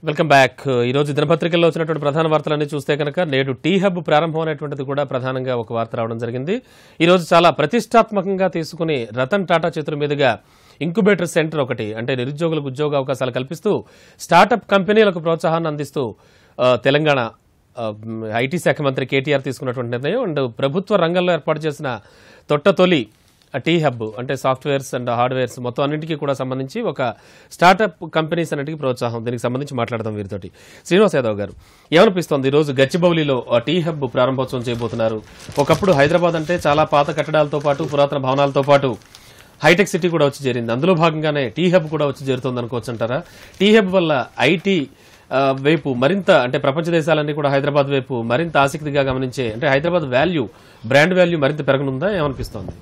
Welcome back ఈ రోజు దినపత్రికల్లో వచ్చినటువంటి ప్రధాన వార్తలన్నీ చూస్తే కనుక నేడు టీ హబ్ ప్రారంభం అనేటువంటిది కూడా ప్రధానంగా ఒక వార్త రావడం జరిగింది ఈ రోజు చాలా ప్రతిష్టాత్మకంగా తీసుకుని రతన్ టాటా చేతుల మీదుగా ఇంక్యుబేటర్ సెంటర్ ఒకటి అంటే నిరుద్యోగులకు ఉద్యోగ అవకాశాలు కల్పిస్తూ స్టార్టప్ కంపెనీలకు ప్రోత్సాహాన్ని అందిస్తూ ఆ, తెలంగాణ ఆ, మ్, ఐటీ శాఖ మంత్రి కేటీఆర్ తీసుకున్నటువంటి నిర్ణయం అండ్ ప్రభుత్వ రంగంలో ఏర్పాటు చేసిన తొట్టతొలి ఆ టీ హబ్ అంటే సాఫ్ట్వేర్స్ అండ్ హార్డ్వేర్స్ మొత్తం అన్నింటికీ కూడా సంబంధించి ఒక స్టార్టప్ కంపెనీస్ అన్నిటికీ ప్రోత్సాహం దీనికి సంబంధించి మాట్లాడదాం వీరితోటి శ్రీనివాస్ యాదవ్ గారు ఏమనిపిస్తోంది ఈ రోజు గచ్చిబౌలిలో ఆ టీ హబ్ ప్రారంభోత్సవం చేయబోతున్నారు ఒకప్పుడు హైదరాబాద్ అంటే చాలా పాత కట్టడాలతో పాటు పురాతన భవనాలతో పాటు హైటెక్ సిటీ కూడా వచ్చి చేరింది అందులో భాగంగానే టీ హబ్ కూడా వచ్చి చేరుతోంది అనుకోవచ్చు అంటారా టీ హబ్ వల్ల ఐటీ ఆ, వైపు మరింత అంటే ప్రపంచ దేశాలన్నీ కూడా హైదరాబాద్ వైపు మరింత ఆసక్తిగా గమనించే అంటే హైదరాబాద్ వాల్యూ బ్రాండ్ వాల్యూ మరింత పెరగనుందా ఏమనిపిస్తోంది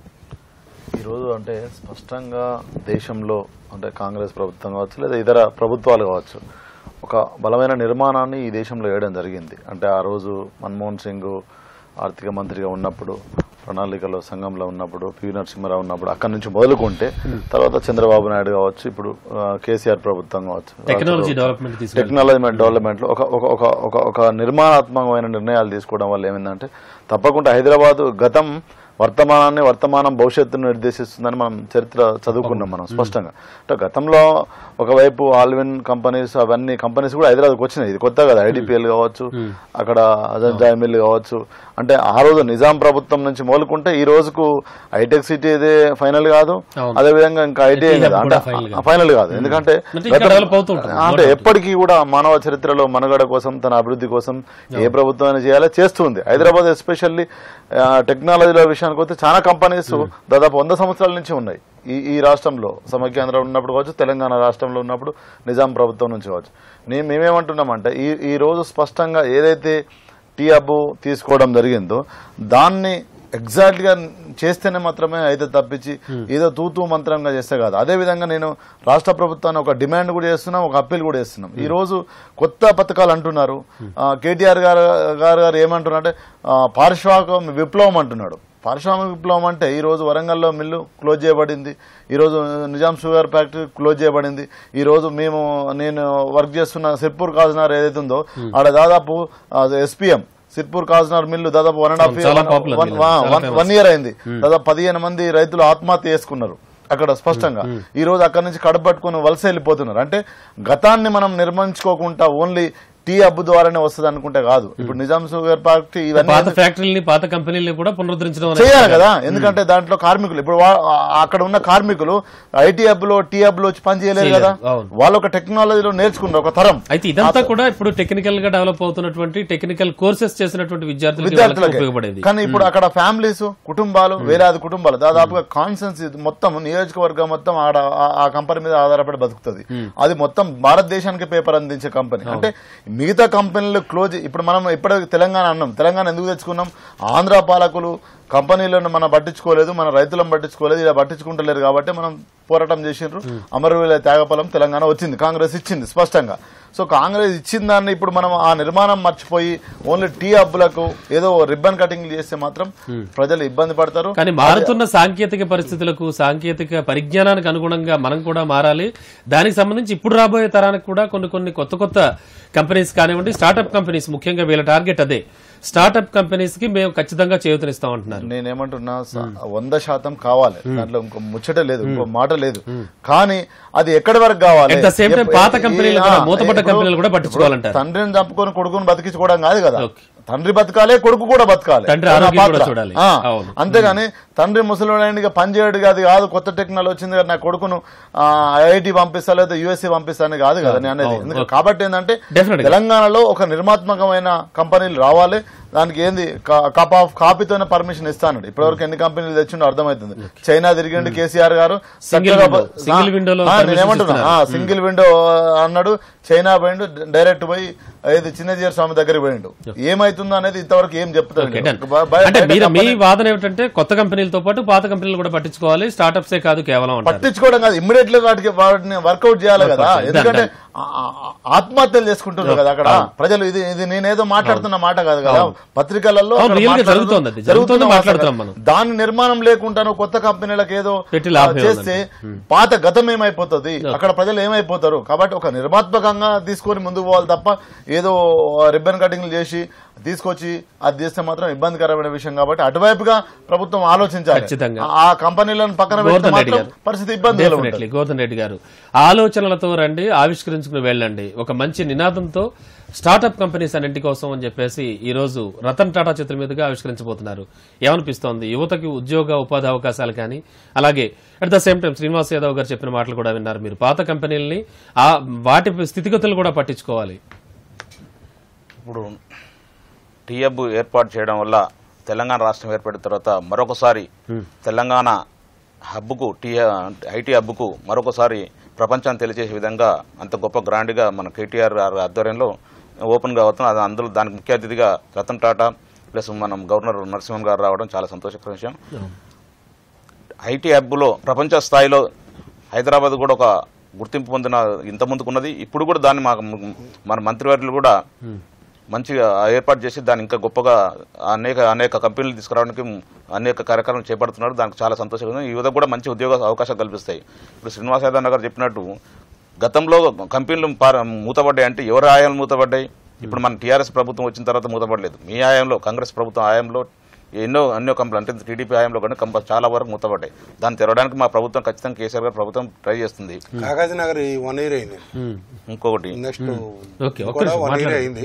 ఈరోజు అంటే స్పష్టంగా దేశంలో అంటే కాంగ్రెస్ ప్రభుత్వం కావచ్చు లేదా ఇతర ప్రభుత్వాలు కావచ్చు ఒక బలమైన నిర్మాణాన్ని ఈ దేశంలో వేయడం జరిగింది అంటే ఆ రోజు మన్మోహన్ సింగ్ ఆర్థిక మంత్రిగా ఉన్నప్పుడు ప్రణాళికలో సంఘంలో ఉన్నప్పుడు పివి నరసింహారావు ఉన్నప్పుడు అక్కడి నుంచి మొదలుకుంటే తర్వాత చంద్రబాబు నాయుడు కావచ్చు ఇప్పుడు ఆ, కేసీఆర్ ప్రభుత్వం కావచ్చు టెక్నాలజీ డెవలప్మెంట్ తీసుకు టెక్నాలజీ డెవలప్మెంట్ లో ఒక ఒక ఒక ఒక ఒక నిర్మాణాత్మకమైన నిర్ణయాలు తీసుకోవడం వల్ల ఏమైందంటే తప్పకుండా హైదరాబాద్ గతం వర్తమానాన్ని వర్తమానం భవిష్యత్తును నిర్దేశిస్తుందని మనం చరిత్ర చదువుకున్నాం మనం స్పష్టంగా అంటే గతంలో ఒకవైపు ఆల్విన్ కంపెనీస్ అవన్నీ కంపెనీస్ కూడా హైదరాబాద్కి వచ్చినాయి ఇది కొత్త కదా ఐడిపిఎల్ కావచ్చు అక్కడ అజంతా మిల్ కావచ్చు అంటే ఆ రోజు నిజాం ప్రభుత్వం నుంచి మొదలుకుంటే ఈ రోజుకు హైటెక్ సిటీ ఇదే ఫైనల్ కాదు అవును. అదే విధంగా ఇంకా ఐటీ IT hub అంటే కూడా final కాదు. ఫైనల్ కాదు ఎందుకంటే అంటే ఇంకా గతం- డెవలప్ అవుతూ ఉంటుంది. అంటే ఎప్పటికీ కూడా మానవ చరిత్రలో మనుగడ కోసం తన అభివృద్ధి కోసం ఏ ప్రభుత్వం అయినా చేయాలో చేస్తుంది హైదరాబాద్ ఎస్పెషల్లీ టెక్నాలజీలో విషయానికి వస్తే చాలా కంపెనీస్ దాదాపు వంద సంవత్సరాల నుంచి ఉన్నాయి ఈ ఈ రాష్ట్రంలో సమైక్యాంధ్ర ఉన్నప్పుడు కావచ్చు తెలంగాణ రాష్ట్రంలో ఉన్నప్పుడు నిజాం ప్రభుత్వం నుంచి కావచ్చు నేను మేమేమంటున్నామంటే ఈ ఈ రోజు స్పష్టంగా ఏదైతే టీ హబ్ తీసుకోవడం జరిగిందో దాన్ని ఎగ్జాక్ట్ గా చేస్తేనే మాత్రమే అయితే తప్పించి ఏదో తూతూ మంత్రంగా చేస్తే కాదు అదే విధంగా నేను రాష్ట్ర ప్రభుత్వాన్ని ఒక డిమాండ్ కూడా చేస్తున్నాం ఒక అప్పీల్ కూడా చేస్తున్నాం ఈ రోజు కొత్త పథకాలు అంటున్నారు ఆ, కేటీఆర్ గారు గారు గారు ఏమంటున్నారంటే ఆ, పారిశ్రామిక విప్లవం అంటున్నాడు పారిశ్రామిక విప్లవం అంటే ఈ రోజు వరంగల్లో మిల్లు క్లోజ్ చేయబడింది ఈ రోజు నిజాం షుగర్ ఫ్యాక్టరీ క్లోజ్ చేయబడింది ఈ రోజు మేము నేను వర్క్ చేస్తున్న సిర్పూర్ కాజనార్ ఏదైతే ఉందో ఆడ దాదాపు ఎస్పీఎం సిర్పూర్ కాజనార్ మిల్లు దాదాపు వన్ అండ్ హాఫ్ చాలా popular mill. చాలా famous. వన్ ఇయర్ అయింది దాదాపు పదిహేను మంది రైతులు ఆత్మహత్య చేసుకున్నారు అక్కడ స్పష్టంగా ఈ రోజు అక్కడ నుంచి కడప పట్టుకుని వలస వెళ్ళిపోతున్నారు అంటే గతాన్ని మనం నిర్మించుకోకుండా ఓన్లీ టీ హబ్ ద్వారానే వస్తుంది అనుకుంటే కాదు ఇప్పుడు నిజాం షుగర్ ఫ్యాక్టరీ ఇవన్నీ పాత ఫ్యాక్టరీని పాత కంపెనీలను కూడా పునరుద్ధరించడం అనేది చేయాలి కదా ఎందుకంటే దాంట్లో కార్మికులు ఇప్పుడు వా- ఆ- అక్కడ ఉన్న కార్మికులు ఐటీ హబ్ లో టీ హబ్ లో వచ్చి పని చేయలేరు కదా అవును. వాళ్ళు ఒక టెక్నాలజీలో నేర్చుకున్నారు ఒక తరం అయితే ఇదంతా కూడా ఇప్పుడు టెక్నికల్ గా డెవలప్ అవుతున్నటువంటి టెక్నికల్ కోర్సెస్ చేసినటువంటి విద్యార్థులకు వాళ్ళకి విద్యార్థులకి ఉపయోగపడేది కానీ ఇప్పుడు అక్కడ ఫ్యామిలీస్ కుటుంబాలు వేలాది కుటుంబాలు దాదాపుగా కాన్సెన్స్ మొత్తం నియోజకవర్గం మొత్తం ఆడ ఆ- ఆ కంపెనీ మీద ఆధారపడి బతుకుతుంది అది మొత్తం భారతదేశానికి పేపర్ అందించే కంపెనీ అంటే మిగతా కంపెనీలు క్లోజ్ ఇప్పుడు మనం ఇప్పటికి తెలంగాణ అన్నాం తెలంగాణ ఎందుకు తెచ్చుకున్నాం ఆంధ్ర పాలకులు కంపెనీలను మనం పట్టించుకోలేదు మన రైతులను పట్టించుకోలేదు ఇలా పట్టించుకుంటలేరు కాబట్టి మనం పోరాటం చేసిండ్రు అమరవీల త్యాగఫలం తెలంగాణ వచ్చింది కాంగ్రెస్ ఇచ్చింది స్పష్టంగా సో కాంగ్రెస్ ఇచ్చిన దాన్ని ఇప్పుడు మనం ఆ నిర్మాణం మర్చిపోయి ఓన్లీ టీ హబ్బులకు ఏదో రిబ్బన్ కటింగ్ చేస్తే మాత్రం ప్రజలు ఇబ్బంది పడతారు కానీ మారుతున్న సాంకేతిక పరిస్థితులకు సాంకేతిక పరిజ్ఞానానికి అనుగుణంగా మనం కూడా మారాలి దానికి సంబంధించి ఇప్పుడు రాబోయే తరానికి కూడా కొన్ని కొన్ని కొత్త కొత్త కంపెనీస్ కానివ్వండి స్టార్టప్ కంపెనీస్ ముఖ్యంగా వీళ్ళ టార్గెట్ అదే స్టార్టప్ కంపెనీస్ కి మేము ఖచ్చితంగా చేయూతనిస్తాం అంటున్నారు నేనేమంటున్నా స- వంద శాతం కావాలి దాంట్లో ఇంకో ముచ్చట లేదు ఇంకో మాట లేదు కానీ అది ఎక్కడి వరకు కావాలి At the same time ఎప్ప- పాత కంపెనీలు ఈ- కూడా, ఆ, మూతపడ్డ ఇప్పుడు- కంపెనీలు కూడా పట్టించుకోవాలంటారు. తండ్రిని చంపుకొని కొడుకుని బతికించుకోవడం కాదు కదా Okay. తండ్రి బతకాలే కొడుకు కూడా బతకాలి తండ్రి అది నా ఆరోగ్యం కూడా పాత్ర. చూడాలి. ఆ, అవును. అంతేగాని తండ్రి ముసలివాడిగా పని చేయడు కాదు కాదు కొత్త టెక్నాలజీ వచ్చింది కదా నా కొడుకును ఐఐటి పంపిస్తా లేదా యూఎస్ఏ పంపిస్తాను కాదు కదా నేను అనేది అవును. ఎందుకంటే కాబట్టి ఏంటంటే Definitely. తెలంగాణలో ఒక నిర్మాత్మకమైన కంపెనీలు రావాలి దానికి ఏంది కప్ ఆఫ్ కాపీతోనే పర్మిషన్ ఇస్తాను ఇప్పటివరకు ఎన్ని కంపెనీలు తెచ్చిండో అర్థమవుతుంది చైనా తిరిగిండు కేసీఆర్ గారు Single చక్కగా window. బ- Single ఆ, window లో ఆ, permissions నేనేమంటున్నా ఇస్తున్నారు. సింగిల్ విండో అన్నాడు చైనా పోయిండు డైరెక్ట్ పోయి ఏది చిన్నజీఆర్ స్వామి దగ్గరికి పోయిండు ఏమైతుందో అనేది ఇంతవరకు ఏం చెప్తాడు Okay, done. బ- బ- అంటే బయట మీరు మీ కంపెనీ- వాదన ఏమిటంటే కొత్త కంపెనీలతో పాటు పాత కంపెనీలు కూడా పట్టించుకోవాలి స్టార్టప్సే కాదు కేవలం అంటారు పట్టించుకోవడం కాదు ఇమ్మీడియట్లీ వాటికి వాటిని వర్కౌట్ చేయాలి కదా Workout చేయాలి. ఎందుకంటే Done, ఆ- ఆ- ఆత్మహత్యలు చేసుకుంటున్నారు కదా అక్కడ ప్రజలు ఇది ఇది నేనేదో మాట్లాడుతున్న మాట కాదు కదా పత్రికలలో అవును, అక్కడ real గా మాట్లాడడం జరుగుతోంది అది. జరుగుతున్న జరుగుతోంది వాస్తవం. మాట్లాడుతున్నాం మనం. దాని నిర్మాణం లేకుండా నువ్వు కొత్త కంపెనీలకు ఏదో పెట్టి ఆ, లాభం చేస్తే పాత గతం ఏమైపోతుంది అక్కడ ప్రజలు ఏమైపోతారు కాబట్టి ఒక నిర్మాత్మకంగా తీసుకొని ముందుకు పోవాలి తప్ప ఏదో రిబ్బన్ కటింగ్లు చేసి తీసుకొచ్చి అది చేస్తే మాత్రం ఇబ్బందికరమైన విషయం కాబట్టి అటువైపుగా ప్రభుత్వం ఆలోచించాలి ఖచ్చితంగా. ఆ కంపెనీలను పక్కన పెడితే గోవర్ధన్ రెడ్డి మాత్రం గారు. పరిస్థితి ఇబ్బంది డెఫినెట్లీ గోవర్ధన్ రెడ్డి గారు ఆలోచనలతో రండి ఆవిష్కరించుకుని వెళ్ళండి ఒక మంచి నినాదంతో స్టార్టప్ కంపెనీస్ అన్నింటి కోసం అని చెప్పేసి ఈ రోజు రతన్ టాటా చేతుల మీదుగా ఆవిష్కరించబోతున్నారు ఏమనిపిస్తోంది యువతకి ఉద్యోగ ఉపాధి అవకాశాలు కానీ అలాగే at the same time Srinivas Yadav గారు చెప్పిన మాటలు కూడా విన్నారు మీరు పాత కంపెనీలని ఆ వాటి స్థితిగతులు కూడా పట్టించుకోవాలి ఇప్పుడు టీఎబ్ ఏర్పాటు చేయడం వల్ల తెలంగాణ రాష్ట్రం ఏర్పడిన తర్వాత మరొకసారి తెలంగాణ హబ్కు టీ ఐటీ హబ్కు మరొకసారి ప్రపంచాన్ని తెలియజేసే విధంగా అంత గొప్ప గ్రాండ్గా మన కేటీఆర్ గారి ఆధ్వర్యంలో ఓపెన్గా అవుతుంది అది అందులో దానికి ముఖ్య అతిథిగా రతన్ టాటా ప్లస్ మనం గవర్నర్ నరసింహన్ గారు రావడం చాలా సంతోషకర విషయం ఐటీ హబ్లో ప్రపంచ స్థాయిలో హైదరాబాద్ కూడా ఒక గుర్తింపు పొందిన ఇంత ముందుకున్నది ఇప్పుడు కూడా దాన్ని మా మన మంత్రివర్యులు కూడా మంచిగా ఏర్పాటు చేసి దాన్ని ఇంకా గొప్పగా అనేక అనేక కంపెనీలు తీసుకురావడానికి అనేక కార్యక్రమాలు చేపడుతున్నారు దానికి చాలా సంతోషంగా ఉంది. ఈ యువతకు కూడా మంచి ఉద్యోగ అవకాశాలు కల్పిస్తాయి ఇప్పుడు శ్రీనివాస్ యాదవ్ నగర్ చెప్పినట్టు గతంలో కంపెనీలు పార- మూతపడ్డాయి అంటే ఎవరి ఆయాలు మూతపడ్డాయి ఇప్పుడు మన టీఆర్ఎస్ ప్రభుత్వం వచ్చిన తర్వాత మూతపడలేదు మీ ఆయంలో కాంగ్రెస్ ప్రభుత్వం ఆయంలో ఎన్నో ఎన్నో కంపెనీలు అంటే టీడీపీ హయాంలో కానీ కంప చాలా వరకు మూతపడ్డాయి దాన్ని తెరవడానికి మా ప్రభుత్వం ఖచ్చితంగా కేసీఆర్ గారు ప్రభుత్వం ట్రై చేస్తుంది కాగజ్ నగర్ ఈ వన్ ఇయర్ అయింది ఇంకొకటి నెక్స్ట్ ఓకే ఒక్క కూడా నిమిషం వన్ ఇయర్ మాట్లాడండి. అయింది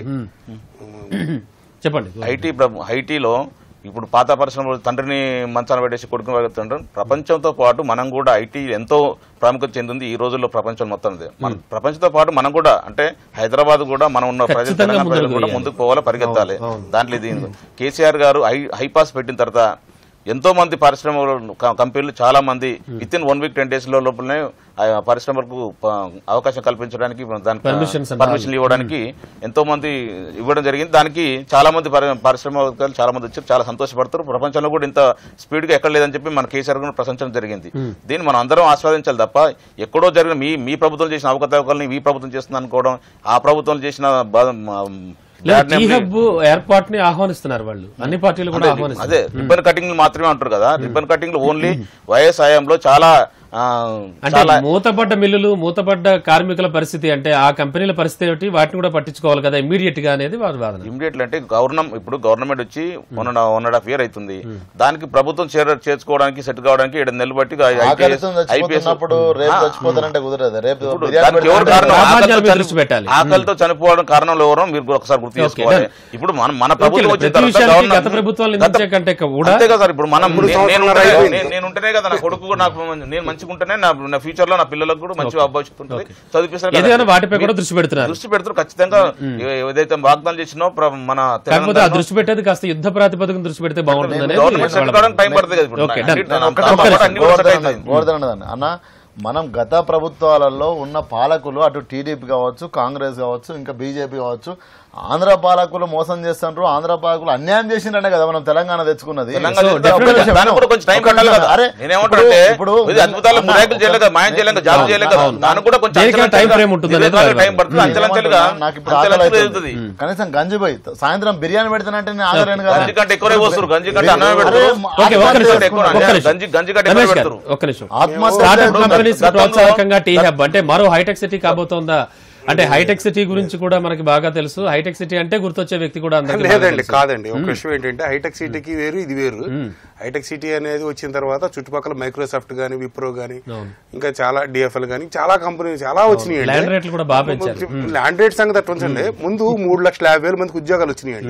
మ్మ్. చెప్పండి ఐటీ ప్రభు ఐటీలో ఇప్పుడు పాత పరిశ్రమలు తండ్రిని మంచాన పెట్టేసి కొడుకుని వెళ్తుంటారు ప్రపంచంతో పాటు మనం కూడా ఐటీ ఎంతో ప్రాముఖ్యత చెందింది ఈ రోజుల్లో ప్రపంచం మొత్తం మీద. మన ప్రపంచంతో పాటు మనం కూడా అంటే హైదరాబాద్ కూడా మనం ఉన్న ప్రజలు ఖచ్చితంగా తెలంగాణ ప్రజలు ముందుకు కూడా పోయాలి. ముందుకు పోవాలి పరిగెత్తాలి దాంట్లో ఇది కేసీఆర్ గారు హై హైపాస్ పెట్టిన తర్వాత ఎంతో మంది పరిశ్రమలు క- కంపెనీలు చాలా మంది with in one week ten days లో లోపలనే ఆ పరిశ్రమలకు ప- అవకాశం కల్పించడానికి దానికి Permissions and పర్మిషన్లు ఇవ్వడానికి ఎంతో మంది ఇవ్వడం జరిగింది దానికి చాలా మంది పరి- పారిశ్రామికవేత్తలు చాలా మంది వచ్చి చాలా సంతోషపడతారు ప్రపంచంలో కూడా ఇంత స్పీడ్ గా ఎక్కడ లేదని చెప్పి మన కేసీఆర్ గారు ప్రశంసడం జరిగింది దీన్ని మనం అందరం ఆస్వాదించాలి తప్ప ఎక్కడో జరిగిన మీ మీ ప్రభుత్వం చేసిన అవకతవకల్ని మీ ప్రభుత్వం చేస్తుంది అనుకోవడం ఆ ప్రభుత్వం చేసిన బా- మ- లేదు bad టీ name ని- హబ్ ఏర్పాటుని ఆహ్వానిస్తున్నారు వాళ్ళు అన్ని పార్టీలు కూడా ఆహ్వానిస్తున్నారు అదే రిబ్బన్ కటింగ్ మాత్రమే అంటారు కదా రిబ్బన్ కటింగ్ ఓన్లీ వైఎస్ హయాంలో చాలా ఆ, అంటే చాలా మూతపడ్డ మిల్లులు మూతపడ్డ కార్మికుల పరిస్థితి అంటే ఆ కంపెనీల పరిస్థితి ఏమిటి వాటిని కూడా పట్టించుకోవాలి కదా ఇమీడియట్ గా అనేది వారి వాదన ఇమీడియట్లీ అంటే గవర్నమెంట్ ఇప్పుడు గవర్నమెంట్ వచ్చి one and one and half year అవుతుంది దానికి ప్రభుత్వం చేర చేర్చుకోవడానికి సెట్ కావడానికి ఏడు నెలలు బట్టి ఆకలితో చచ్చిపోతున్నప్పుడు రేపు చచ్చిపోతానంటే కుదరదు రేపు ఇప్పుడు బిర్యానీ దానికి ఎవరు పెడితే కారణం? సామాన్యుల ఆకలితో మీద చని- దృష్టి పెట్టాలి. ఆకలితో చనిపోవడం కారణం ఎవరో మీరు ఒకసారి గుర్తు చేసుకోవాలి ఇప్పుడు మన మన ప్రభుత్వం ఓకే, వచ్చిన ప్రతి తర్వాత విషయానికి గవర్నమెంట్- గత ప్రభుత్వాలు గత- నిందించే కంటే కూడా అంతే కదా సార్ ఇప్పుడు మనం మూడు నేను- నేను సంవత్సరాలు ఉంటేనే- అయిపోయింది. నేను- నేను ఉంటేనే కదా నా కొడుకు కూడా నాకు నేను మంచిగా ఉంటేనే నా నా ఫ్యూచర్ లో నా పిల్లలకు కూడా మంచి భవిష్యత్తు ఉంటుంది చదివిపిస్తారు కదా. ఏదైనా వాటిపై కూడా దృష్టి పెడుతున్నారు దృష్టి పెడతారు ఖచ్చితంగా ఏ- ఏదైతే వాగ్దానం చేసినో ప్ర- మన కాకపోతే ఆ తెలంగాణ దృష్టి పెట్టేది కాస్త యుద్ధ ప్రాతిపదికన దృష్టి పెడితే బాగుంటుంది అనేది గవర్నమెంట్ సెట్ కావడానికి టైం పడుతుంది కదా ఇప్పుడు. ఓకే, అన్ని- done. అన్ని- ఒక్క అన్ని- నిమిషం. అన్ని కూడా set అవుతుంది. గోవర్ధన్ అన్నదాన్ని. అన్న మనం గత ప్రభుత్వాలలో ఉన్న పాలకులు అటు టీడీపీ కావచ్చు కాంగ్రెస్ కావచ్చు ఇంకా బీజేపీ కావచ్చు ఆంధ్ర పాలకులు మోసం చేస్తున్నారు ఆంధ్ర పాలకులు అన్యాయం చేసిందనే కదా మనం తెలంగాణ తెచ్చుకున్నది తెలంగాణ So, చేసిన definitely ఒక్క నిమిషం, దానికి కూడా కొంచెం టైం ఒక్క పట్టాలి నిమిషం. కదా. అరే, నేనేమంటానంటే, ఇప్పుడు ఇది అద్భుతాలు అన్న, మిరాకిల్ చేయలేక ఒక్క- మాయం చేయలేక జాబు అవును, చేయలేక అవును. దానికి కూడా కొంచెం దేనికైనా అంచెలంచెలుగా time frame ఉంటుంది అనేది దీర్ఘకాలిక వాళ్ళ టైం పడుతుంది నేను అంచెలంచెలుగా ఏమంటున్నా, నాకు ఇప్పుడు ఆకలి అంచెలంచెలుగా అవుతుంది. వెళ్తుంది కనీసం గంజిపోయి సాయంత్రం బిర్యానీ పెడతానంటే నేను ఆగలేను కదా గంజి కంటే ఎక్కువనే పోస్తారు గంజి కంటే అన్నమే అరే, పెడతారు ఓకే ఒక్క నిమిషం ఎక్కువ ఒక్క అన్యాయం. నిమిషం. గంజి- గంజి కంటే రమేష్ ఎక్కువ గారు, పెడతారు. ఒక్క నిమిషం ఆత్మహత్య స్టార్టప్ ఇప్పుడు కంపెనీస్ గతంలో- ప్రోత్సాహకంగా టీ హబ్ అంటే మరో హైటెక్ సిటీ కాబోతోందా అంటే హైటెక్ సిటీ గురించి కూడా మనకి బాగా తెలుసు హైటెక్ సిటీ అంటే గుర్తొచ్చే వ్యక్తి కూడా అందరికీ బాగా లేదండి తెలుసు. కాదండి ఒక విషయం ఏంటంటే హైటెక్ సిటీకి వేరు ఇది వేరు హైటెక్ సిటీ అనేది వచ్చిన తర్వాత చుట్టుపక్కల మైక్రోసాఫ్ట్ గానీ విప్రో గానీ అవును. ఇంకా చాలా డిఎఫ్ఎల్ గానీ చాలా కంపెనీలు చాలా వచ్చినాయి ల్యాండ్ రేట్లు కూడా బాగా పెంచారు ల్యాండ్ రేట్ సంగతి అట్లా ఉంచండి ముందు మూడు లక్షల యాభై వేల మందికి ఉద్యోగాలు వచ్చినాయండి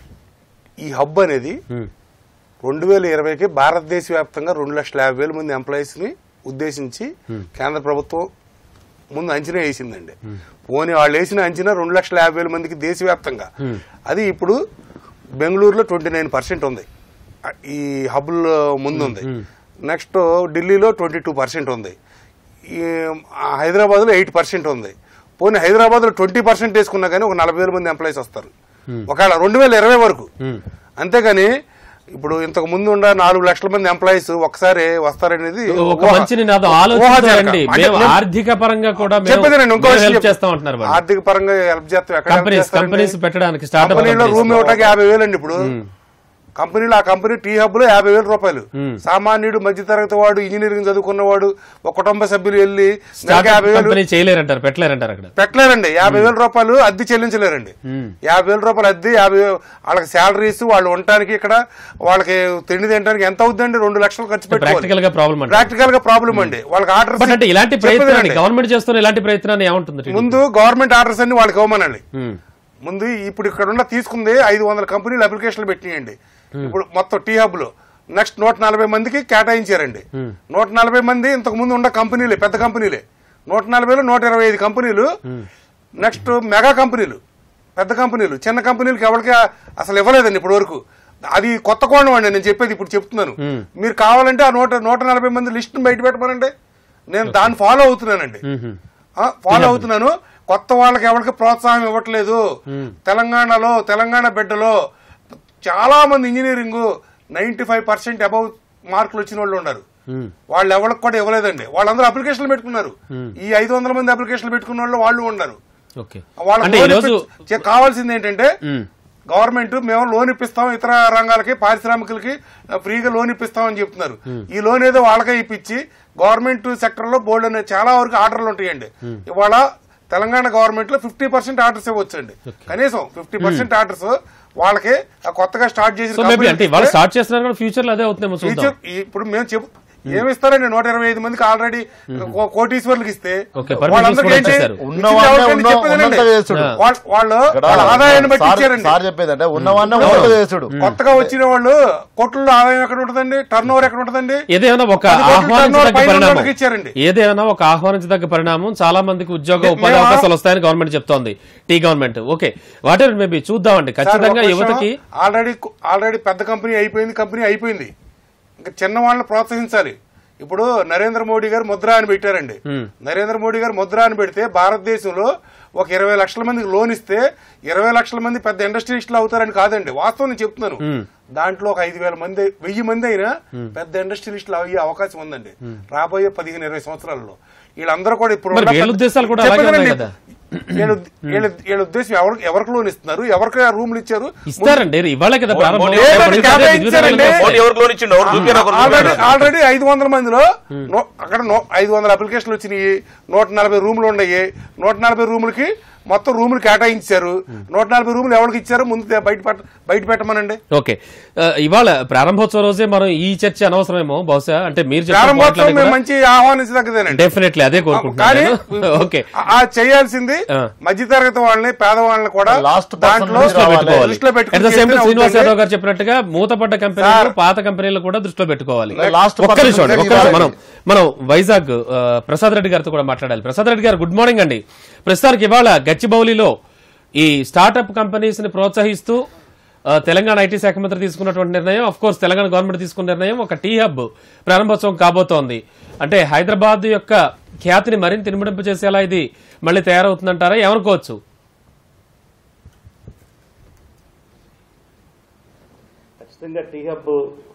ఈ హబ్ అనేది ఉమ్. రెండు వేల ఇరవైకి భారతదేశ వ్యాప్తంగా రెండు లక్షల యాభై వేల మంది ఎంప్లాయీస్ ని ఉద్దేశించి కేంద్ర ప్రభుత్వం ముందు అంచనా వేసిందండి పోనీ వాళ్ళు వేసిన అంచనా రెండు లక్షల యాభై వేల మందికి దేశవ్యాప్తంగా అది ఇప్పుడు బెంగళూరులో ట్వంటీ నైన్ పర్సెంట్ ఉంది ఆ, ఈ హబ్లో ముందు ఉంది నెక్స్ట్ ఢిల్లీలో ట్వంటీ టూ పర్సెంట్ ఉంది ఈ హైదరాబాద్లో ఎయిట్ పర్సెంట్ ఉంది పోనీ హైదరాబాద్లో ట్వంటీ పర్సెంట్ వేసుకున్నా కానీ ఒక నలభై వేల మంది ఎంప్లాయీస్ వస్తారు ఒకవేళ రెండు వేల ఇరవై వరకు అంతేగాని ఇప్పుడు ఇంతకు ముందు ఉన్న నాలుగు లక్షల మంది ఎంప్లాయీస్ ఒకసారి వస్తారనేది ఒక ఊహ- మంచి నినాదం ఊహాజనకం. ఆలోచించండి అంటే మేము నేను ఆర్థిక పరంగా కూడా మేము చెప్పేదేనండి, ఇంకో మేము విషయం హెల్ప్ చెప్- చేస్తాం అంటున్నారు వాళ్ళు. ఆర్థిక పరంగా హెల్ప్ చేస్తాం ఎక్కడ help కంపెనీస్ చేస్తారండి? కంపెనీస్ పెట్టడానికి స్టార్ట్అప్ కంపెనీలో రూమ్ ఇవ్వటానికి యాభై వేలు అండి ఇప్పుడు కంపెనీలో ఆ కంపెనీ టీ హబ్ లో యాభై వేల రూపాయలు సామాన్యుడు మధ్యతరగతి వాడు ఇంజనీరింగ్ చదువుకున్నవాడు ఒక కుటుంబ సభ్యులు వెళ్ళి నెలకు యాభై వేలు కంపెనీ చేయలేరంటారు పెట్టలేరంటారు అక్కడ పెట్టలేరండి యాభై వేల రూపాయలు అద్దె చెల్లించలేరండి యాభై వేల రూపాయలు అద్దె యాభై వే- వాళ్ళకి శాలరీస్ వాళ్ళు ఉండటానికి ఇక్కడ వాళ్ళకి తిండి తినడానికి ఎంత అవుతుందండి రెండు లక్షలు ఖర్చు పెట్టుకోవాలి ప్రాక్టికల్ గా ప్రాబ్లం అంటే ప్రాక్టికల్ గా ప్రాబ్లం అండి వాళ్ళకి ఆర్డర్ బట్ అంటే ఇలాంటి ప్రయత్నాన్ని గవర్నమెంట్ చేస్తున్న ఇలాంటి ప్రయత్నాన్ని ఏమంటుంది టీడీపీ? ముందు గవర్నమెంట్ ఆర్డర్స్ అన్ని వాళ్ళకి ఇవ్వమనండి ఉమ్. ముందు ఇప్పుడు ఇక్కడ ఉన్న తీసుకుంది ఐదు వందల కంపెనీలు అప్లికేషన్లు పెట్టినాయండి ఇప్పుడు మొత్తం టీ హబ్ లో నెక్స్ట్ నూట నలభై మందికి కేటాయించారండి నూట నలభై మంది ఇంతకు ముందు ఉన్న కంపెనీలే పెద్ద కంపెనీలే నూట నలభైలో నూట ఇరవై ఐదు కంపెనీలు నెక్స్ట్ మెగా కంపెనీలు పెద్ద కంపెనీలు చిన్న కంపెనీలకి ఎవరికి అసలు ఇవ్వలేదండి ఇప్పటి వరకు అది కొత్త కోణం అండి నేను చెప్పేది ఇప్పుడు చెప్తున్నాను మీరు కావాలంటే ఆ నూట నూట నలభై మంది లిస్ట్ బయట పెట్టమనండి నేను దాన్ని ఫాలో అవుతున్నానండి ఆ, ఫాలో అవుతున్నాను కొత్త వాళ్ళకి ఎవరికి ప్రోత్సాహం ఇవ్వట్లేదు తెలంగాణలో తెలంగాణ బిడ్డలో చాలా మంది engineering ninety five percent above మార్కులు వచ్చిన వాళ్ళు ఉన్నారు వాళ్ళు ఎవరికి కూడా ఇవ్వలేదండి వాళ్ళందరూ అప్లికేషన్లు పెట్టుకున్నారు ఈ ఐదు వందల మంది అప్లికేషన్లు పెట్టుకున్న వాళ్ళు వాళ్ళు ఉన్నారు ఓకే వాళ్ళకి అంటే లోన్ ఈరోజు ఇప్పి- చే- కావాల్సింది ఏంటంటే ఉమ్. గవర్నమెంట్ మేము లోన్ ఇప్పిస్తాం ఇతర రంగాలకి పారిశ్రామికులకి ఆ, ఫ్రీగా లోన్ ఇప్పిస్తామని చెప్తున్నారు ఈ లోన్ ఏదో వాళ్ళకే ఇప్పించి గవర్నమెంట్ సెక్టర్ లో బోర్డు అనే చాలా వరకు ఆర్డర్లు ఉంటాయండి ఇవాళ తెలంగాణ గవర్నమెంట్ లో ఫిఫ్టీ పర్సెంట్ ఆర్డర్స్ ఇవ్వచ్చండి కనీసం ఫిఫ్టీ పర్సెంట్ ఆర్డర్స్ వాళ్ళకి ఆ కొత్తగా స్టార్ట్ చేసిన సో మేబీ company అంటే ఇవాళ స్టార్ట్ చేస్తున్నారు కూడా ఫ్యూచర్ లో అదే అవుతుందేమో చూద్దాం ఫ్యూచర్ ఇప్పుడు మేము చెప్పు ఏమిస్తారండి నూట ఇరవై ఐదు మందికి ఆల్రెడీ కోటీశ్వర్లకు ఇస్తే Okay, permissions వాళ్ళందరికీ కూడా ఏంటి? ఇచ్చేశారు. ఇచ్చింది ఉన్నవాళ్ళే ఎవరికండి ఉన్న- చెప్పేదేనండి. ఉన్నంతగా చేసుడు. వాళ్ళ- వాళ్ళు ఇక్కడ వాళ్ళ ఆదాయాన్ని బట్టి సార్- ఇచ్చారండి సార్ చెప్పేది అంటే ఉన్నవాన్నే ఉన్నట్టు చేసుడు కొత్తగా వచ్చిన వాళ్ళు కొట్లలో ఆదాయం ఎక్కడ ఉంటుందండి టర్న్ ఓవర్ ఎక్కడ ఉంటుందండి ఏదైనా ఒక పది కోట్ల ఆహ్వానించదగ్గ టర్నోవర్ పైన పరిణామం వాళ్ళకి ఇచ్చారండి. ఏదైనా ఒక ఆహ్వానించదగ్గ పరిణామం చాలా మందికి ఉద్యోగ మే- ఉపాధి మేము- అవకాశాలు వస్తాయని గవర్నమెంట్ చెప్తోంది T government okay whatever maybe చూద్దామండి ఖచ్చితంగా యువతకి ఆల్రెడీ ఆల్రెడీ పెద్ద కంపెనీ అయిపోయింది కంపెనీ అయిపోయింది ఇంకా చిన్న వాళ్ళని ప్రోత్సహించాలి ఇప్పుడు నరేంద్ర మోడీ గారు ముద్ర అని పెట్టారండి నరేంద్ర మోడీ గారు ముద్ర అని పెడితే భారతదేశంలో ఒక ఇరవై లక్షల మందికి లోన్ ఇస్తే ఇరవై లక్షల మంది పెద్ద ఇండస్ట్రియలిస్టులు అవుతారని కాదండి వాస్తవం నేను చెప్తున్నాను దాంట్లో ఒక ఐదు వేల మంది వెయ్యి మంది అయినా పెద్ద ఇండస్ట్రియలిస్టులు అయ్యే అవకాశం ఉందండి రాబోయే పదిహేను ఇరవై సంవత్సరాల్లో వీళ్ళందరూ కూడా ఇప్పుడు మరి ఉన్న వీళ్ళ పెద్ద- ఉద్దేశాలు కూడా అలాగే చెప్పేదేనండి. ఉన్నాయి కదా. వీళ్ళ వీళ్ళ వీళ్ళ ఉద్దేశం ఎవరికి ఎవరికి లోన్ ఇస్తున్నారు ఎవరికి ఆ రూమ్లు ఇచ్చారు ఇస్తారండి ఇవాళ కదా ప్రారంభం మోడీ ఇప్పుడు లేదండి, ఇదే కేటాయించారండి. విధంగా మోడీ ఎవరికి లోన్ ఇచ్చిండు ఎవరు చూపారు ఒకరు ఆల్రెడీ చూపారు. ఆల్రెడీ ఐదు వందల మందిలో నూ- అక్కడ నూ- ఐదు వందల అప్లికేషన్లు వచ్చినాయి నూట నలభై రూములు ఉన్నాయి నూట నలభై రూములకి మొత్తం రూములు కేటాయించారు నూట నలభై రూములు ఎవరికి ఇచ్చారో ముందు తే- బయట పెట్ట- బయట పెట్టమనండి ఓకే ఆ, ఇవాళ ప్రారంభోత్సవ రోజే మనం ఈ చర్చ అనవసరమేమో బహుశా అంటే మీరు ప్రారంభోత్సవం మేము మంచి ఆహ్వానించదగ్గదేనండి డెఫినెట్లీ అదే కానీ కోరుకుంటున్నాను ఓకే ఆ- ఆ చేయాల్సింది ఆ. మధ్యతరగతి వాళ్ళని పేదవాళ్ళని కూడా Last person దాంట్లో నుంచి రావాలి. పెట్టుకోవాలి దృష్టిలో పెట్టుకుని అట్ ద సేమ్ టైం చేస్తేనే శ్రీనివాస్ అవుతుంది. యాదవ్ గారు చెప్పినట్టుగా మూతపడ్డ కంపెనీలు పాత కంపెనీలు కూడా దృష్టిలో పెట్టుకోవాలి Last ఒక్క person నిమిషం అండి, నుంచి ఒక్క నిమిషం. రావాలి. మనం మనం వైజాగ్ ఆ, ప్రసాద్ రెడ్డి గారితో కూడా మాట్లాడాలి ప్రసాద్ రెడ్డి గారు గుడ్ మార్నింగ్ అండి ప్రస్తుతానికి ఇవాళ గచ్చిబౌలిలో ఈ స్టార్టప్ కంపెనీస్ ని ప్రోత్సహిస్తూ ఆ, తెలంగాణ ఐటీ శాఖ మంత్రి తీసుకున్నటువంటి నిర్ణయం అఫ్ కోర్స్ తెలంగాణ గవర్నమెంట్ తీసుకున్న నిర్ణయం ఒక టీ హబ్ ప్రారంభోత్సవం కాబోతోంది అంటే హైదరాబాద్ యొక్క ఖ్యాతిని మరింత ఇనుమడింపు చేసేలా ఇది మళ్ళీ తయారవుతుందంటారా ఏమనుకోవచ్చు ఖచ్చితంగా టీ హబ్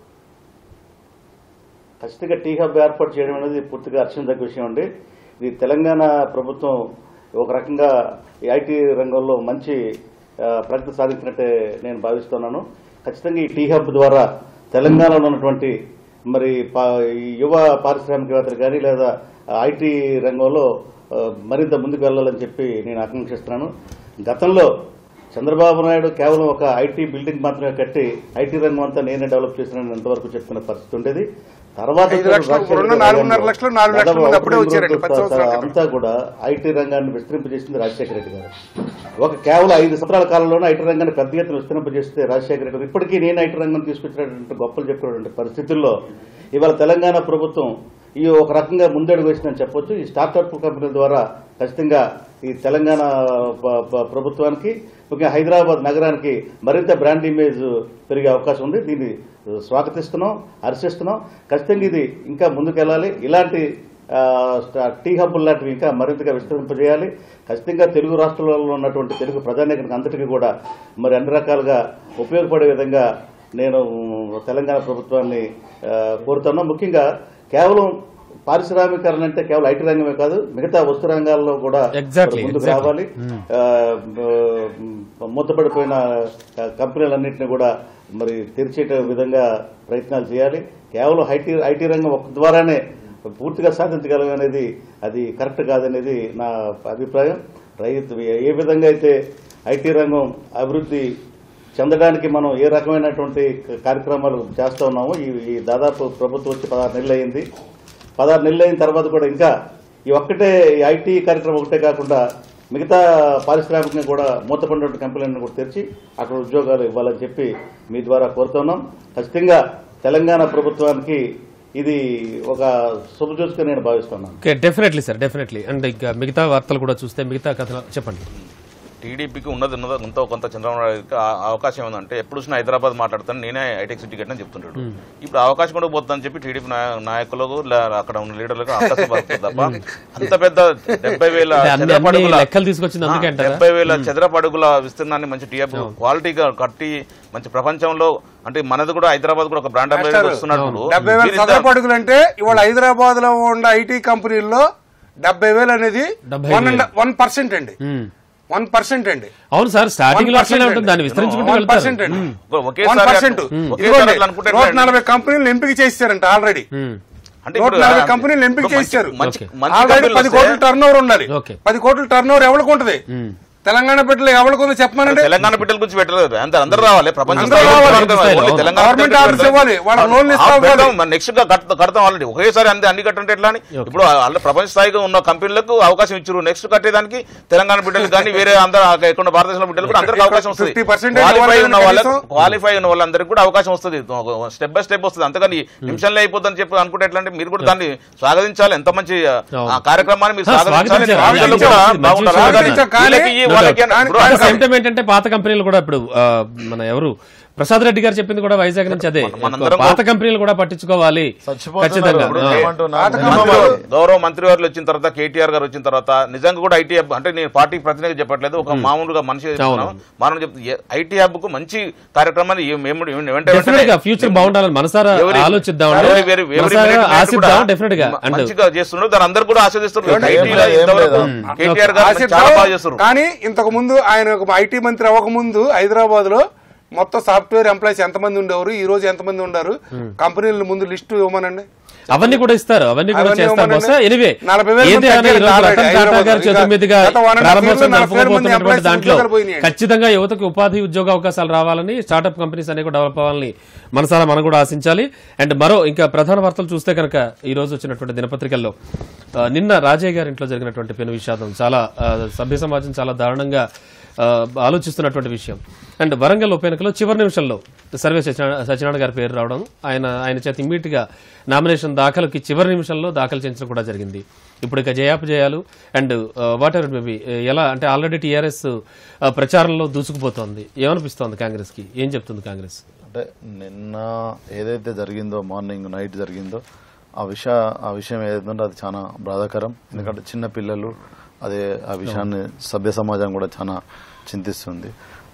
ఖచ్చితంగా టీ హబ్ ఏర్పాటు చేయడం అనేది పూర్తిగా హర్షించదగ్గ విషయం అండి ఇది తెలంగాణ ప్రభుత్వం ఒక రకంగా ఈ ఐటీ రంగంలో మంచి ఆ, ప్రగతి సాధించినట్టే నేను భావిస్తున్నాను ఖచ్చితంగా ఈ టీ హబ్ ద్వారా తెలంగాణలో ఉన్నటువంటి మరి పా- ఈ యువ పారిశ్రామికవేత్తలు కానీ లేదా ఐటీ రంగంలో ఆ, మరింత ముందుకు వెళ్ళాలని చెప్పి నేను ఆకాంక్షిస్తున్నాను గతంలో చంద్రబాబు నాయుడు కేవలం ఒక ఐటీ బిల్డింగ్ మాత్రమే కట్టి ఐటీ రంగం అంతా నేనే డెవలప్ చేస్తున్నాను ఎంతవరకు చెప్తున్న పరిస్థితి ఉండేది తర్వాత ఐదు లక్షలు, రాజశేఖర రెండు రెడ్డి నాలుగున్నర హయాంలో లక్షలు, నాలుగు లక్షల దాదాపు మంది అప్పుడే ఒకటి వచ్చారండి, రెండు పది సంవత్సరాల క్రితం. అంతా కూడా ఐటీ రంగాన్ని విస్తరింపజేసింది రాజశేఖర రెడ్డి గారు ఒక కేవలం ఐదు సంవత్సరాల కాలంలోనే ఐటీ రంగాన్ని పెద్ద ఎత్తున విస్తరింపజేస్తే రాజశేఖర రెడ్డి గారు ఇప్పటికీ నేను ఐటీ రంగం తీసుకొచ్చినటువంటి గొప్పలు చెప్పినటువంటి పరిస్థితుల్లో ఇవాళ తెలంగాణ ప్రభుత్వం ఈ ఒక రకంగా ముందడుగు వేసిందని చెప్పొచ్చు ఈ స్టార్టప్ కంపెనీల ద్వారా ఖచ్చితంగా ఈ తెలంగాణ ప- ప- ప్రభుత్వానికి ముఖ్యంగా హైదరాబాద్ నగరానికి మరింత బ్రాండ్ ఇమేజ్ పెరిగే అవకాశం ఉంది దీన్ని స్వాగతిస్తున్నాం హర్షిస్తున్నాం ఖచ్చితంగా ఇది ఇంకా ముందుకెళ్ళాలి ఇలాంటి ఆ, స్టా- టీ హబ్బులు లాంటివి ఇంకా మరింతగా విస్తరింపజేయాలి ఖచ్చితంగా తెలుగు రాష్ట్రాలలో ఉన్నటువంటి తెలుగు ప్రజానీకానికి అంతటికీ కూడా మరి అన్ని రకాలుగా ఉపయోగపడే విధంగా నేను తెలంగాణ ప్రభుత్వాన్ని ఆ, కోరుతున్నా ముఖ్యంగా కేవలం పారిశ్రామికరణ అంటే కేవలం ఐటీ రంగమే కాదు మిగతా వస్తు రంగాల్లో కూడా Exactly, ముందుకు exactly. రావాలి ఆ, ఆ, మూతపడిపోయిన కంపెనీలన్నింటినీ కూడా మరి తెరిచే విధంగా ప్రయత్నాలు చేయాలి కేవలం ఐటీ ఐటీ రంగం ఒక ద్వారానే పూర్తిగా సాధించగలం అనేది అది కరెక్ట్ కాదనేది నా అభిప్రాయం రైతు ఏ విధంగా అయితే ఐటీ రంగం అభివృద్ధి చెందడానికి మనం ఏ రకమైనటువంటి కార్యక్రమాలు చేస్తూ ఉన్నామో ఈ ఈ దాదాపు ప్రభుత్వం వచ్చి పదహారు నెలలు అయింది పదహారు నెలలు అయిన తర్వాత కూడా ఇంకా ఈ ఒక్కటే ఈ ఐటీ కార్యక్రమం ఒకటే కాకుండా మిగతా పారిశ్రామికంగా కూడా మూతపడినటువంటి కంపెనీలను కూడా తెరిచి అక్కడ ఉద్యోగాలు ఇవ్వాలని చెప్పి మీ ద్వారా కోరుతున్నాం ఖచ్చితంగా తెలంగాణ ప్రభుత్వానికి ఇది ఒక శుభజోసుగా నేను భావిస్తున్నాను okay definitely sir definitely and ఇంకా మిగతా వార్తలు కూడా చూస్తే మిగతా కథ చెప్పండి టీడీపీకి ఉన్నది ఉన్నదో ఎంతో కొంత చంద్రబాబు నాయుడుకి ఆ అవకాశం ఏంటంటే ఎప్పుడు చూసినా హైదరాబాద్ మాట్లాడతాను నేనే హైటెక్ సిటీ కట్టిన చెప్తుంటాడు ఇప్పుడు ఆ అవకాశం కూడా పోతుందని చెప్పి టీడీపీ నాయ- నాయకులకు లే- అక్కడ ఉన్న లీడర్లకు అవకాశం పడుతుంది తప్ప అంత పెద్ద డెబ్బై వేల అంటే అన్ని చదరపు అన్ని అడుగుల- లెక్కలు తీసుకొచ్చింది అందుకే అంటారా? డెబ్బై వేల చదరపు అడుగుల విస్తీర్ణాన్ని మంచి టీఎఫ్ క్వాలిటీగా కట్టి మంచి ప్రపంచంలో అంటే మనది కూడా హైదరాబాద్ కూడా ఒక బ్రాండ్ అంబాసిడర్ వస్తున్నప్పుడు డెబ్బై వేల వీరిద్దరు- చదరపు అడుగులు అంటే ఇవాళ హైదరాబాద్ లో ఉన్న ఐటీ కంపెనీల్లో డెబ్బై వేలు అనేది డెబ్బై వన్ వేలు. వన్ పర్సెంట్ అండి మ్మ్. వన్ పర్సెంట్ అండి అవును సార్ స్టార్టింగ్ లో అట్లనే 1% ఉంటుంది దాన్ని విస్తరించుకుంటూ వన్ వెళ్తారు పర్సెంట్ అండి మ్మ్. ఒకేసారి వన్ పర్సెంట్ అట్లా- ఒకేసారి అట్లా అనుకుంటే నూట ఎట్లా నలభై కంపెనీలు ఎంపిక చేశారంట ఆల్రెడీ మ్మ్. అంటే నూట ఇప్పుడు నలభై ఆ- కంపెనీలు ఎంపిక ఇప్పుడు మంచి- చేశారు మంచి ఓకే. మంచి ఆల్రెడీ కంపెనీలు పది వస్తే కోట్ల టర్న్ ఓవర్ ఉండాలి ఓకే. పది కోట్ల టర్న్ ఓవర్ ఎవరికి ఉంటది మ్మ్. తెలంగాణ బిడ్డలు ఎవరికి ఉంది చెప్పమనండి తెలంగాణ బిడ్డల గురించి పెట్టలేదు అంత అందరూ రావాలి ప్రపంచ అందరూ స్థాయిలో రావాలి. అందరూ స్థాయిలో. ఓన్లీ తెలంగాణ గవర్నమెంట్ బిడ్డలు ఆఫీస్ పెడతారు. ఇవ్వాలి. వాళ్ళకి లోన్లు ఇస్తా ఆ, ఇవ్వాలి. పెడతాం. మరి నెక్స్ట్ గా కడత- కడతాం ఆల్రెడీ ఒకేసారి అన్ని అన్ని కట్టుంటే ఎట్లా అని ఇప్పుడు వాళ్ళ ప్రపంచ స్థాయిగా ఉన్న కంపెనీలకు అవకాశం ఇచ్చారు నెక్స్ట్ కట్టేదానికి తెలంగాణ బిడ్డలు కానీ వేరే అందరూ ఎక్కడ భారతదేశంలో బిడ్డలు కూడా అందరికి అవకాశం వస్తుంది 50% క్వాలిఫై వాళ్ళకి ఉన్న వాళ్ళకు కనీసం- క్వాలిఫై ఉన్న వాళ్ళందరికీ కూడా అవకాశం వస్తుంది స్టెప్ బై స్టెప్ వస్తుంది అంతకని నిమిషంలో అయిపోతుందని చెప్పి అనుకుంటే ఎట్లా అంటే మీరు కూడా దాన్ని స్వాగతించాలి ఎంత మంచి ఆ, ఆ కార్యక్రమాన్ని మీరు ఆ, స్వాగతించాలి స్వాగతించాలి. రాష్ట్రాల్లో కూడా మంచి- మంచి బాగుండాలి విషయం. అలాగని కానీ- వీళ్ళకి ఈ No వాళ్ళకి doubt. అని- ఇప్పుడు అట్ ద సేమ్ టైం ఏంటంటే పాత కంపెనీలు కూడా ఇప్పుడు ఆ, మన ఎవరు ప్రసాద్ రెడ్డి గారు చెప్పింది కూడా వైజాగ్ నుంచి అదే మనందరం పాత కంపెనీలు కూడా పట్టించుకోవాలి చచ్చిపోతున్నారు ఖచ్చితంగా ఇప్పుడు ఆ. ఏమంటున్నారు? పాత నిజమా కంపెనీలు- మరి? గౌరవ మంత్రి వారు వచ్చిన తర్వాత కేటీఆర్ గారు వచ్చిన తర్వాత నిజంగా కూడా ఐటీ హబ్ అంటే నేను పార్టీ ప్రతినిధి చెప్పట్లేదు ఒక మామూలుగా మనిషి చెప్తున్నాను. మనం చెప్తే ఐటీ హబ్ కు మంచి కార్యక్రమాన్ని ఏ- మేము వెంట డెఫినెట్ గా ఫ్యూచర్ బాగుండాలని మనసారా ఎవరి- ఆలోచిద్దాం ఎవరి- ఎవరి- ఎవరి మనసారా minute ఆశిద్దాం కూడా డెఫినెట్ గా మ- అండ్ మంచిగా చేస్తున్నారు దాని అందరు కూడా ఆస్వాదిస్తున్నారు ఏం ఐటీ లో లేదు, ఏం ఇంతవరకు లేదు. కేటీఆర్ గారు ఆసిఫ్ చాలా రావు బాగా చేస్తున్నారు కానీ ఇంతకు ముందు ఆయన ఒక ఐటీ మంత్రి అవ్వకముందు హైదరాబాద్ లో మొత్తం సాఫ్ట్వేర్ ఎంప్లాయీస్ ఎంతమంది ఉండేవారు ఈ రోజు ఎంతమంది ఉన్నారు కంపెనీల ముందు లిస్టు ఇవ్వమనండి అవన్నీ కూడా ఇస్తారు అవన్నీ కూడా అవన్నీ చేస్తారు ఇవ్వమనండి. బహుశా ఎనివే నలభై వేల మంది ఏది అయినా తగ్గారు ఈరోజు already రతన్ టాటా హైదరాబాద్ గారి లో. చేతుల మీదుగా గత one and a half ప్రారంభోత్సవం years లో నలభై వేల మంది జరుపుకోబోతున్నటువంటి employees దాంట్లో ఉద్యోగాలు పోయినాయండి. ఖచ్చితంగా యువతకు ఉపాధి ఉద్యోగ అవకాశాలు రావాలని స్టార్టప్ కంపెనీస్ అనేవి కూడా డెవలప్ అవ్వాలని మనసారా మనం కూడా ఆశించాలి అండ్ మరో ఇంకా ప్రధాన వార్తలు చూస్తే కనుక ఈ రోజు వచ్చినటువంటి దినపత్రికల్లో ఆ, నిన్న రాజయ్య గారి ఇంట్లో జరిగినటువంటి పెను విషాదం చాలా ఆ, సభ్య సమాజం చాలా దారుణంగా ఆ, ఆలోచిస్తున్నటువంటి విషయం అండ్ వరంగల్ ఉప ఎన్నికలో చివరి నిమిషంలో సర్వే సత్యనారాయణ సత్యనారాయణ గారి పేరు రావడం ఆయన ఆయన చేత ఇమ్మీడియట్ గా నామినేషన్ దాఖలుకి చివరి నిమిషంలో దాఖలు చేయించడం కూడా జరిగింది ఇప్పుడు ఇక జయాపజయాలు అండ్ వాట్ ఎవర్ మేబీ ఎలా అంటే ఆల్రెడీ టీఆర్ఎస్ ప్రచారంలో దూసుకుపోతోంది ఏమనిపిస్తోంది కాంగ్రెస్ కి ఏం చెప్తుంది కాంగ్రెస్ అంటే నిన్న ఏదైతే జరిగిందో మార్నింగ్ నైట్ జరిగిందో ఆ విషయ ఆ విషయం ఏదైతే ఉందో అది చాలా బాధాకరం ఎందుకంటే చిన్న పిల్లలు అదే ఆ విషయాన్ని సభ్య సమాజం కూడా చాలా చింతిస్తుంది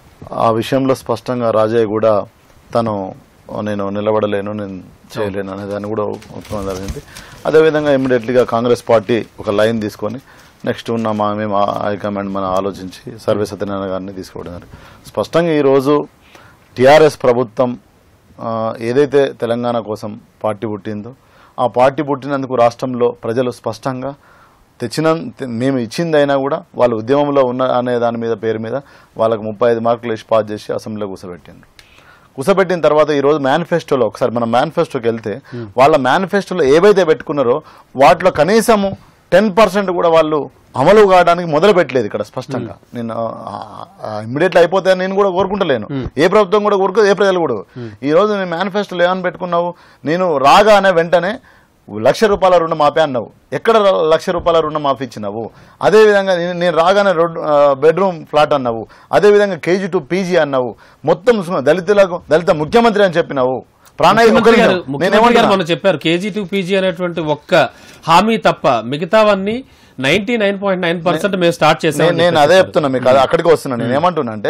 ఆ విషయంలో స్పష్టంగా రాజయ్య కూడా తను నేను నిలబడలేను నేను చేయలేను అనే దాన్ని కూడా ఒప్పుకోవడం జరిగింది అదేవిధంగా ఇమ్మీడియట్లీగా కాంగ్రెస్ పార్టీ ఒక లైన్ తీసుకొని నెక్స్ట్ ఉన్న మా మేము హైకమాండ్ మనం ఆలోచించి సర్వే సత్యనారాయణ గారిని తీసుకోవడం జరిగింది స్పష్టంగా ఈరోజు టిఆర్ఎస్ ప్రభుత్వం ఆ, ఏదైతే తెలంగాణ కోసం పార్టీ పుట్టిందో ఆ పార్టీ పుట్టినందుకు రాష్ట్రంలో ప్రజలు స్పష్టంగా తెచ్చిన తె- మేము ఇచ్చిందైనా కూడా వాళ్ళు ఉద్యమంలో ఉన్న అనే దాని మీద పేరు మీద వాళ్ళకు ముప్పై ఐదు మార్కులు వేసి పాస్ చేసి అసెంబ్లీలో కూర్చోబెట్టిండ్రు కూర్చోబెట్టిన తర్వాత ఈ రోజు మేనిఫెస్టోలో ఒకసారి మనం మేనిఫెస్టోకి వెళ్తే వాళ్ళ మేనిఫెస్టోలో ఏవైతే పెట్టుకున్నారో వాటిలో కనీసము టెన్ పర్సెంట్ కూడా వాళ్ళు అమలు కావడానికి మొదలు పెట్టలేదు ఇక్కడ స్పష్టంగా నేను ఇమ్మీడియట్లీ అయిపోతే నేను కూడా కోరుకుంటలేను ఏ ప్రభుత్వం కూడా కోరుకోదు ఏ ప్రజలు కూడా ఈ రోజు నేను మేనిఫెస్టోలో ఏమని పెట్టుకున్నావు నేను రాగానే వెంటనే లక్ష రూపాయల రుణం మాపే అన్నావు ఎక్కడ ర- లక్ష రూపాయల రుణం మాఫీ ఇచ్చినావు అదేవిధంగా నేను- నేను రాగానే రోడ్ ఆ, బెడ్రూమ్ ఫ్లాట్ అన్నావు అదేవిధంగా కేజీ టు పీజీ అన్నావు మొత్తం సు- దళితులకు దళిత ముఖ్యమంత్రి అని చెప్పినావు ప్రాణాయి ముఖ్యమంత్రి గారు ఒకరిని- ముఖ్యమంత్రి గారు నేనేమంటున్నా? మనం చెప్పారు కేజీ టు పీజీ అనేటువంటి ఒక్క హామీ తప్ప మిగతావన్నీ ninety nine point nine percent మేము స్టార్ట్ నేను చేసాం నేను అదే చెప్తున్నా మీకు అది అక్కడికి వస్తున్నా నేను ఏమంటున్నా అంటే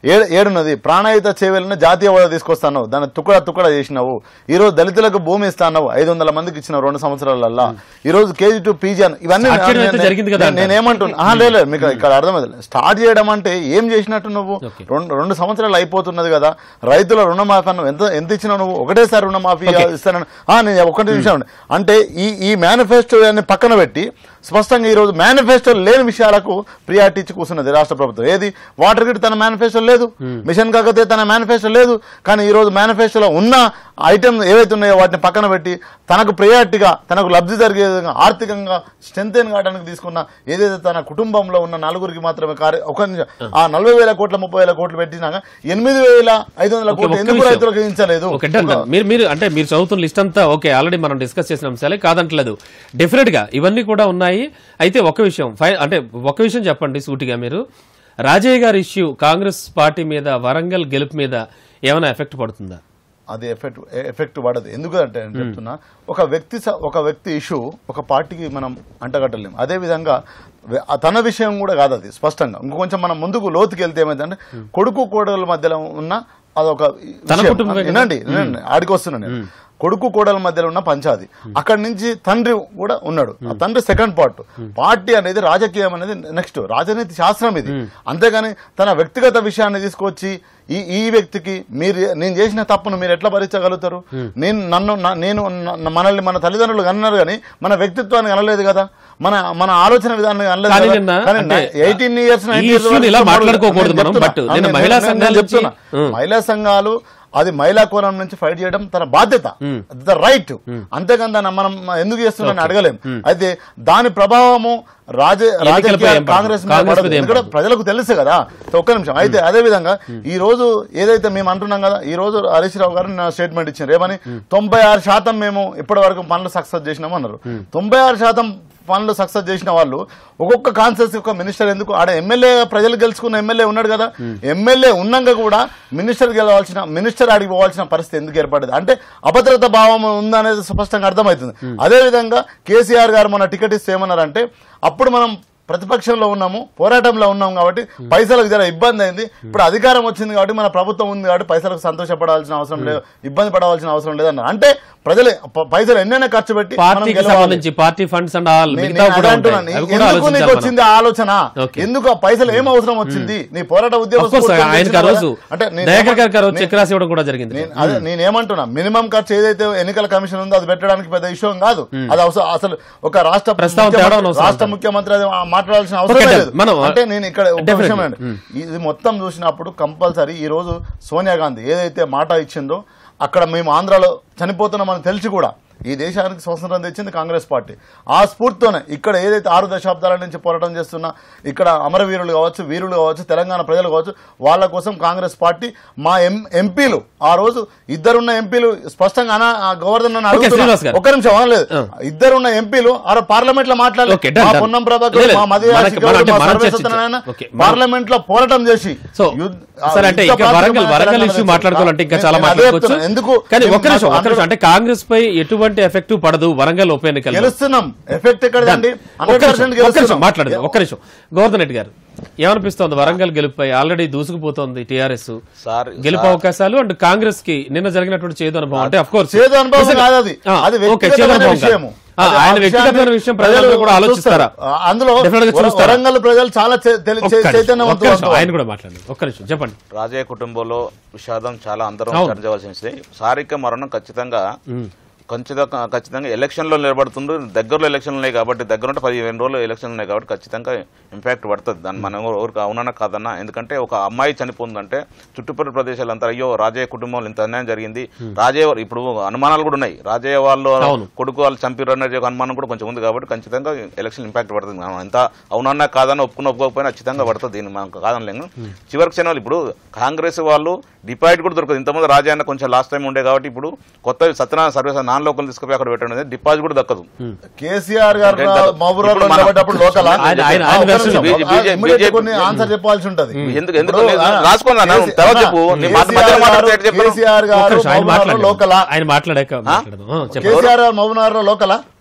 ఏడు ఏడున్నది ప్రాణాయుత చేవేలను జాతీయ హోదా తీసుకొస్తాను దాన్ని తుకడ తుకడ చేసినావు ఈ రోజు దళితులకు భూమి ఇస్తాను ఐదు వందల మందికి ఇచ్చిన రెండు సంవత్సరాలల్లా ఈ రోజు కేజీ టు పీజీ అని ఇవన్నీ సాక్షి అయితే నేను- జరిగింది కదా నేను- నేనేమంటున్నా ఆహా, లేదు లేదు, మీకు ఇక్కడ అర్థమైంది స్టార్ట్ చేయడం అంటే ఏం చేసినట్టు నువ్వు Okay. రెండు రెండు సంవత్సరాలు అయిపోతున్నది కదా రైతుల రుణమాఫీ అన్న ఎంత ఎంత ఇచ్చినావు నువ్వు ఒకటేసారి రుణమాఫీ Okay. ఇస్తానని ఆ, నేను ఒకటి నిమిషం ఉండు. అంటే ఈ ఈ మేనిఫెస్టో అన్ని పక్కన పెట్టి స్పష్టంగా ఈ రోజు మేనిఫెస్టో లేని విషయాలకు ప్రియారిటీ ఇచ్చి కూర్చున్నది రాష్ట్ర ప్రభుత్వం ఏది వాటర్ గ్రిడ్ తన మేనిఫెస్టో లేదు మిషన్ కాకతే తన మేనిఫెస్టో లేదు కానీ ఈ రోజు మేనిఫెస్టోలో ఉన్న ఐటమ్ ఏవైతే ఉన్నాయో వాటిని పక్కన పెట్టి తనకు ప్రియారిటీగా తనకు లబ్ధి జరిగే విధంగా ఆర్థికంగా స్ట్రెంత్ కావడానికి తీసుకున్న ఏదైతే తన కుటుంబంలో ఉన్న నలుగురికి మాత్రమే కార్య ఒక నిమిషం. ఆ నలభై వేల కోట్ల ముప్పై వేల కోట్లు పెట్టినాక ఎనిమిది వేల ఐదు వందల ఓకే, కోట్లు ఒక్క ఎందుకు విషయం. రైతులకు ఇచ్చించలేదు ఓకే డన్ డన్. మీరు మీరు అంటే మీరు చదువుతున్న లిస్ట్ అంతా ఓకే ఆల్రెడీ మనం డిస్కస్ చేసిన అంశాలే కాదంటలేదు డెఫినెట్ గా ఇవన్నీ కూడా ఉన్నాయి అయితే ఒక విషయం ఫై- అంటే ఒక విషయం చెప్పండి సూటిగా మీరు రాజయ్య గారి ఇష్యూ కాంగ్రెస్ పార్టీ మీద వరంగల్ గెలుపు మీద ఏమైనా ఎఫెక్ట్ పడుతుందా అది ఎఫెక్ట్ ఎఫెక్ట్ పడదు ఎందుకంటే నేను చెప్తున్నా ఒక వ్యక్తి స- ఒక వ్యక్తి ఇష్యూ ఒక పార్టీకి మనం అంటగట్టలేము అదే విధంగా వె- ఆ తన విషయం కూడా కాదు అది స్పష్టంగా ఇంకో కొంచెం మనం ముందుకు లోతుకి వెళ్తే ఏమైందంటే కొడుకు కోడల మధ్యలో ఉన్న అదొక తన విషయం. కుటుంబమే కదా. వినండి వినండి ఆడికి వస్తున్నాను నేను కొడుకు కోడల మధ్యలో ఉన్న పంచాది అక్కడి నుంచి తండ్రి కూడా ఉన్నాడు ఆ తండ్రి సెకండ్ పార్ట్ పార్టీ అనేది రాజకీయం అనేది నెక్స్ట్ రాజనీతి శాస్త్రం ఇది అంతేగాని తన వ్యక్తిగత విషయాన్ని తీసుకొచ్చి ఈ ఈ వ్యక్తికి మీరు నేను చేసిన తప్పును మీరు ఎట్లా భరించగలుగుతారు నేను నన్ను నా- నేను న- మనల్ని మన తల్లిదండ్రులు అన్నారు కానీ మన వ్యక్తిత్వాన్ని అనలేదు కదా మన మన ఆలోచన విధానాన్ని కానీ అనలేదు నిన్న కదా. కానీ అంటే ఎయిటీన్ ఇయర్స్ ఈ ఇష్యూని ఇలా మాట్లాడుకోకూడదు మనం, but నిన్న మహిళా సంఘాల నుంచి- చెప్తున్నా ఉం. మహిళా సంఘాలు అది మహిళా కోణం నుంచి ఫైట్ చేయడం తన బాధ్యత ద రైట్ అంతేకాని దాన్ని మనం ఎందుకు చేస్తున్నారని అడగలేం అయితే దాని ప్రభావము రాజ ఎన్నికలపై రాజకీయ ఏం పడదు? కాంగ్రెస్ మీద కాంగ్రెస్ పడదు. మీద ఏం ఎందుకంటే పడదు? ప్రజలకు తెలుసు కదా ఒక్క నిమిషం అయితే అదే విధంగా ఈ రోజు ఏదైతే మేము అంటున్నాం కదా ఈ రోజు హరీష్ రావు గారు నా స్టేట్మెంట్ ఇచ్చారు ఏమని తొంభై ఆరు శాతం మేము ఇప్పటి వరకు పనులు సక్సెస్ చేసినాం అన్నారు తొంభై ఆరు శాతం పనులు సక్సెస్ చేసిన వాళ్ళు ఒక్కొక్క కాన్సెన్స్ ఒక మినిస్టర్ ఎందుకు ఆడ ఎమ్మెల్యే ప్రజలు గెలుచుకున్న ఎమ్మెల్యే ఉన్నాడు కదా ఎమ్మెల్యే ఉన్నాక కూడా మినిస్టర్ గెలవాల్సిన మినిస్టర్ ఆడికి పోవాల్సిన పరిస్థితి ఎందుకు ఏర్పడింది అంటే అభద్రత భావం ఉందనేది స్పష్టంగా అర్థమవుతుంది అదే విధంగా కేసీఆర్ గారు మన టికెట్ ఇస్తే ఏమన్నారంటే అప్పుడు మనం ప్రతిపక్షంలో ఉన్నాము పోరాటంలో ఉన్నాం కాబట్టి పైసలకు జర ఇబ్బంది అయింది ఇప్పుడు అధికారం వచ్చింది కాబట్టి మన ప్రభుత్వం ఉంది కాబట్టి పైసలకు సంతోషపడాల్సిన అవసరం లేదు ఇబ్బంది పడవలసిన అవసరం లేదన్నారు అంటే ప్రజలు ప- పైసలు ఎన్నైనా ఖర్చు పెట్టి మనం పార్టీకి గెలవాలి. సంబంధించి పార్టీ ఫండ్స్ అండ్ ఆల్ నే- మిగతా నేను కూడా అదే ఉంటాయి. అంటున్నాను. అవి కూడా ఎందుకు నీకు ఆలోచించాలి మనం. వచ్చింది ఆ ఆలోచన ఓకే. ఎందుకు ఆ పైసలు ఏం అవసరం వచ్చింది నీ పోరాట ఉద్యమం Of course, స్ఫూర్తిని ఆయనకి ఆ తెచ్చినావు రోజు కదా? అంటే నేను దయాకర్ గారికి ఆ రోజు నేను- చెక్ రాసి ఇవ్వడం కూడా జరిగింది నేను అదే నేనేమంటున్నా మినిమం ఖర్చు ఏదైతే ఎన్నికల కమిషన్ ఉందో అది పెట్టడానికి పెద్ద విషయం కాదు అది అవసరం అసలు ఒక రాష్ట్ర ప్రస్తావన ముఖ్యమంత్రి- తేవడం అవసరం రాష్ట్ర లేదు. ముఖ్యమంత్రి అది మాట్లాడాల్సిన అవసరం Okay, లేదు మనం- అంటే నేను ఇక్కడ ఒక Definitely. విషయం అండి ఇది మొత్తం చూసినప్పుడు కంపల్సరీ ఈ రోజు సోనియా గాంధీ ఏదైతే మాట ఇచ్చిందో అక్కడ మేము ఆంధ్రాలో చనిపోతున్నామని తెలిసి కూడా ఈ దేశానికి స్వతంత్రం తెచ్చింది కాంగ్రెస్ పార్టీ ఆ స్ఫూర్తితోనే ఇక్కడ ఏదైతే ఆరు దశాబ్దాల నుంచి పోరాటం చేస్తున్న ఇక్కడ అమరవీరులు కావచ్చు వీరులు కావచ్చు తెలంగాణ ప్రజలు కావచ్చు వాళ్ళ కోసం కాంగ్రెస్ పార్టీ మా ఎం ఎంపీలు ఆ రోజు ఇద్దరున్న ఎంపీలు స్పష్టంగా అనా- ఆ గవర్నర్ నన్ను Okay, అడుగుతున్నా. శ్రీనివాస్ గారు. ఒక్క నిమిషం అనలేదు ఆ. ఇద్దరున్న ఎంపీలు ఆ పార్లమెంట్ లో మాట్లాడలేదు Okay, done, మా done. పొన్నం లేదు, ప్రభాకర్ లేదు. మా మధ్య మనకి- మన- అంటే మనం చర్చించాం. Okay, మనం- పార్లమెంట్ లో పోరాటం చేసి సో యుద్ధ- ఆ సరే అంటే యుద్ధ ఇంకా ప్రాతిపదికన వరంగల్ వరంగల్ తెలంగాణ ఇష్యూ తెచ్చింది. మాట్లాడుకోవాలంటే ఇంకా నేను- చాలా నేను అదే మాట్లాడుకోవచ్చు చెప్తున్నా. ఎందుకు కానీ నేను ఒక్క నిమిషం మాకు ఒక్క నిమిషం అంటే కాంగ్రెస్ పై ఎటువంటి ఎఫెక్ట్ పడదు వరంగల్ ఉప ఎన్నికల్లో గెలుస్తున్నాం ఎఫెక్ట్ ఎక్కడండి ఒక్క నిమిషం, ఒక్క నిమిషం మాట్లాడదు ఒక్క నిమిషం గోవర్ధన్ రెడ్డి గారు ఏమనిపిస్తోంది వరంగల్ గెలుపుపై ఆల్రెడీ దూసుకుపోతోంది టీఆర్ఎస్ సార్ గెలుపు అవకాశాలు అండ్ కాంగ్రెస్ కి నిన్న జరిగినటువంటి చేదు అనుభవం అంటే అఫ్ కోర్స్ చేదు అనుభవం కాదు అది అది వ్యక్తిగతమైన విషయము అది ఆ ఆయన విషయాన్ని వ్యక్తిగతమైన విషయం ప్రజలందరూ కూడా ప్రజలు ఆలోచిస్తారా చూస్తారు. ఆ, అందులో Definitely గా వర- చూస్తారా? వరంగల్ ప్రజలు చాలా చే- తెలి- ఒక్క నిమిషం, ఒక్క చైతన్యవంతులు నిమిషం, ఆయన కూడా మాట్లాడండి ఒక్క నిమిషం చెప్పండి రాజయ్య కుటుంబంలో విషాదం చాలా అందరం అవును. చర్చవలసిన విషయం సారిక మరణం ఖచ్చితంగా ఖచ్చితంగా ఖచ్చితంగా ఎలక్షన్లో నిలబడుతుండ్రు దగ్గరలో ఎలక్షన్లు ఉన్నాయి కాబట్టి దగ్గర ఉంటే పదిహేను రోజులు ఎలక్షన్లు ఉన్నాయి కాబట్టి ఖచ్చితంగా ఇంపాక్ట్ పడుతుంది దాన్ని మనం ఎవరు- ఎవరికి అవునన్నా కాదన్నా ఎందుకంటే ఒక అమ్మాయి చనిపోయిందంటే చుట్టుపక్కల ప్రదేశాలంతా అయ్యో రాజయ్య కుటుంబంలో ఇంత అన్యాయం జరిగింది రాజయ్య వారు- ఇప్పుడు అనుమానాలు కూడా ఉన్నాయి రాజయ్య వాళ్ళు అవును. కొడుకు వాళ్ళు చంపిర్రు అనే ఒక అనుమానం కూడా కొంచెం ఉంది కాబట్టి ఖచ్చితంగా ఎలక్షన్ ఇంపాక్ట్ పడుతుంది మనం ఎంత అవునన్నా కాదన్నా ఒప్పుకున్న ఒప్పుకోకపోయినా ఖచ్చితంగా పడుతుంది దీన్ని మనం కాదనలేము చివరికి క్షణాలు ఇప్పుడు కాంగ్రెస్ వాళ్ళు డిపాజిట్ కూడా దొరకదు ఇంతకుముందు రాజయ్య అన్న కొంచెం లాస్ట్ టైం ఉండే కాబట్టి ఇప్పుడు కొత్త సత్యనారాయణ సర్వీస్ నాన్ లోకల్ తీసుకుపోయి అక్కడ పెట్టడం అనేది డిపాజిట్ కూడా దక్కదు కేసీఆర్ గారు అంటే ఇంత- మహబూబ్లో ఇప్పుడు మన- నిలబడ్డప్పుడు లోకల్ ఆయన- ఆయన- ఆయన version కొన్ని ఆన్సర్ చెప్పాల్సి ఉంటది ఎందుకు- ఎందుకు ఇప్పుడు, లేదు? ఆ, రాసుకోండి అన్న, కేసీ- తర్వాత చెప్పు. నీ మాట కేసీఆర్ మధ్యలో గారు- మాట్లాడితే ఎట్లా చెప్పను? కేసీఆర్ ఒక్క గారు నిమిషం, ఆయన మహబూబ్నగర్లో మాట్లాడండి లోకలా ఆయన మాట్లాడాక మాట్లాడదాం ఆ, చెప్పండి కేసీఆర్ గారు మహబూబ్నగర్ లో లోకలా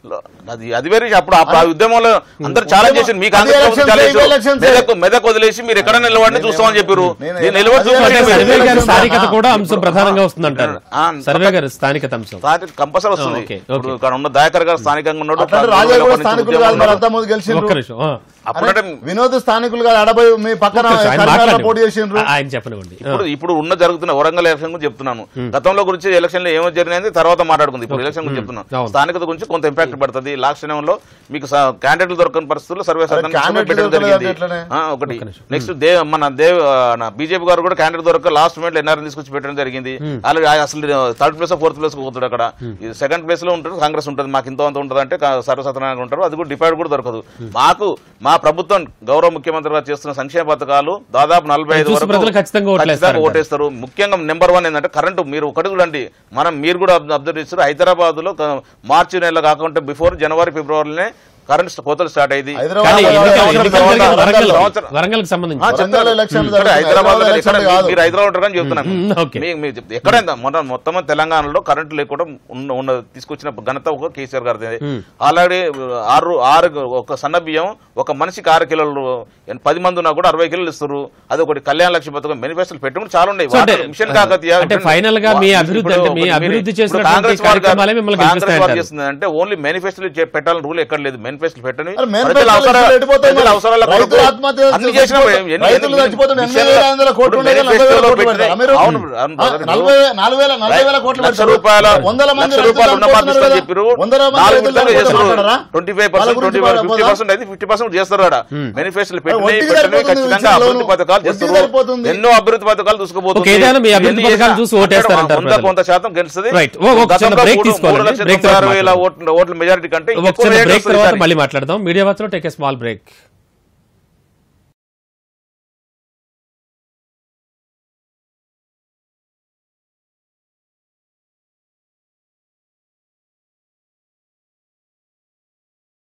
అది అది వేరే విషయం. అప్పుడు ఆ- ఆ ఉద్యమంలో అందరు ఛాలెంజ్ చేసి మీకు అది అందరూ elections, ఛాలెంజ్ ఇవి elections. మెదక్ మెదక్ వదిలేసి మీరు ఎక్కడ నిలబడి చూస్తామని చెప్పారు నేను- నేను నిలబడి అది చూస్తాను elections, సర్వే గారి ఎలక్షన్స్ స్థానికత ఆ, కూడా అంశం ప్రధానంగా వస్తుందంటారు ఆ, సర్వే గారి స్థానికత అంశం కంపల్సరీ వస్తుంది ఓకే, ఇప్పుడు ఇక్కడ ఉన్న దయాకర్ గారు స్థానికంగా ఉన్నాడు అట్లాంటి అట్లా రాజా కూడా ఉన్నప్పటి నుంచి స్థానికులు ఉద్యమంలో కాదు మరి ఉన్నాడు. అంతా ముందు గెలిచిండ్రు ఒక్క నిమిషం ఆ. అప్పుడంటే అరే, వినోద్ స్థానికులు కాదు అడబై మీ పక్కన ఒక్క నిమిషం, ఆయన కరీంనగర్లో మాట్లాడండి. పోటీ చేసిండ్రు ఆ- ఆయన చెప్పనివ్వండి ఆ. ఇప్పుడు ఇప్పుడు ఉన్న జరుగుతున్న వరంగల్ ఎలక్షన్ గురించి చెప్తున్నాను గతంలో గురించి ఎలక్షన్ లో ఏమో జరిగింది తర్వాత మాట్లాడుకుంది ఇప్పుడు ఎలక్షన్ గురించి చెప్తున్నాను అవును. స్థానికత గురించి కొంత ఇంపాక్ట్ పడుతుంది లాస్ట్ సమయంలో మీకు క్యాండిడేట్లు దొరకని పరిస్థితుల్లో సర్వే అరే, candidate పెట్టడం దొరకలేదు జరిగింది ఎట్లనే? ఆ, ఒకటి నెక్స్ట్ దేవ్ మన దేవ్ బీజేపీ గారు కూడా క్యాండిడేట్ దొరక లాస్ట్ మినిట్ ఎన్ఆర్ఎన్ తీసుకొచ్చి పెట్టడం జరిగింది ఆల్రెడీ అసలు థర్డ్ ప్లేస్ ఫోర్త్ ప్లేస్ పోతాడు అక్కడ సెకండ్ ప్లేస్ లో ఉంటుంది కాంగ్రెస్ ఉంటుంది మాకు ఇంత అంత ఉంటుంది అంటే సర్వసత్రంగా ఉంటారు అది కూడా డిఫైడ్ కూడా దొరకదు మాకు మా ప్రభుత్వం గౌరవ ముఖ్యమంత్రి గారు చేస్తున్న సంక్షేమ పథకాలు దాదాపు నలభై ఐదు చూసి వరకు ప్రజలు ఖచ్చితంగా ఓట్లేస్తారు ఖచ్చితంగా అంటారు. ఓటేస్తారు ముఖ్యంగా నెంబర్ వన్ ఏంటంటే కరెంటు మీరు ఒకటి చూడండి మనం మీరు కూడా అబ్జర్వ్ చేస్తారు హైదరాబాద్ లో మార్చి నెల కాకుండా బిఫోర్ జనవరి ఫిబ్రవరిలోనే కరెంట్ కోతలు స్టార్ట్ అయింది హైదరాబాద్ కానీ లో ఎన్నికలు- సంవత్సరం ఎన్నికలు తర్వాత జరిగిన వరంగల్ సంవత్సరం- వరంగల్కి సంబంధించి ఆ, వరంగల్ చెప్తాను. ఎలక్షన్లు ఇక్కడ జరుగుతున్నాయి. హైదరాబాద్ లో హైదరాబాద్ ఎక్కడ ఎలక్షన్లు కాదు. మీరు హైదరాబాద్ ఉంటారు కానీ చెప్తున్నాను మ్మ్, ఓకే. మీ- మీ చెప్తే- ఎక్కడైనా మొన్న మొత్తం తెలంగాణలో కరెంట్ లేకుండా ఉన్న- ఉన్న తీసుకొచ్చిన ఘనత ఒక కేసీఆర్ గారిది ఆల్రెడీ ఆరు ఆరు ఒక సన్న బియ్యం ఒక మనిషికి ఆరు కిలోలు ఎన్- పది మంది ఉన్నా కూడా అరవై కిలోలు ఇస్తారు అది ఒకటి కళ్యాణ లక్ష్మి పథకం మేనిఫెస్టోలు పెట్టుకుని చాలా ఉన్నాయి సో అంటే- వాటర్ మిషన్ కాకతీయ అంటే ఇప్పుడు- final గా మీ ఇప్పుడు అభివృద్ధి అంటే మీ మీరు- అభివృద్ధి ఇప్పుడు చేసినటువంటి కాంగ్రెస్ వారు కార్యక్రమాలే మిమ్మల్ని కాంగ్రెస్ వారు గెలిపిస్తాయంటారు. చేస్తుంది అంటే ఓన్లీ మేనిఫెస్టోలు పెట్టాలని రూల్ ఎక్కడ లేదు మేనిఫెస్టోలు పెట్టని అరే, మేనిఫెస్టోలు ప్రజల అవసరాల- పెట్టిపోతాయి ప్రజల మరి. అవసరాల కొరకు రైతులు ఆత్మహత్య అన్ని చేసి చేసినా చచ్చిపోతారు. ఎన్ని- రైతులు ఎన్ని- చచ్చిపోతున్నారు. ఎనిమిది విషయాలు- వేల ఐదు వందల కోట్లు ఇప్పుడు ఉండగా నలభై వేల మేనిఫెస్టోలో కోట్లు పెట్టిన- పెడతారా మీరు? అవును, అవును, ఆ, బ్రదర్. నలభై నలభై వేల నలభై వేల కోట్లు లక్ష పెడతారు. రూపాయల వందల మంది లక్ష రైతులు రూపాయలు చనిపోతున్నారు రుణమాఫీ కదా. చెప్పారు వందల మంది నాలుగు రైతులు విడతలు చనిపోతే చేస్తారు మాట్లాడరా? ట్వంటీ ఫైవ్ వాళ్ళ పర్సెంట్ గురించి ట్వంటీ ఫిఫ్టీ పోదా? పర్సెంట్ అయితే ఫిఫ్టీ పర్సెంట్ చేస్తారు ఆడ మేనిఫెస్టోలు పెట్టినవి వడ్డీకి పెట్టినవి సరిపోతుంది ఖచ్చితంగా విషయంలో. అభివృద్ధి పథకాలు వడ్డీకి చేస్తారు సరిపోతుంది. ఎన్నో అభివృద్ధి పథకాలు తీసుకుపోతుంది ఓకే, ఏదైనా మీ అభివృద్ధి ఎన్ని పథకాలు చేసినా చూసి ఓటేస్తారంటారు వంద ప్రజలు. కొంత శాతం గెలుస్తుంది Right. ఓ, ఒక చిన్న గతంలో break మూడు- తీసుకోవాలండి. మూడు లక్షల Break తొంభై ఆరు తర్వాత వేల ఓట్ల ఓట్ల మెజారిటీ కంటే ఒక ఎక్కువ చిన్న రేట్ బ్రేక్ వస్తుంది తర్వాత ఈసారి. మళ్ళీ మాట్లాడదాం మీడియా వాచ్లో టేక్ ఏ స్మాల్ బ్రేక్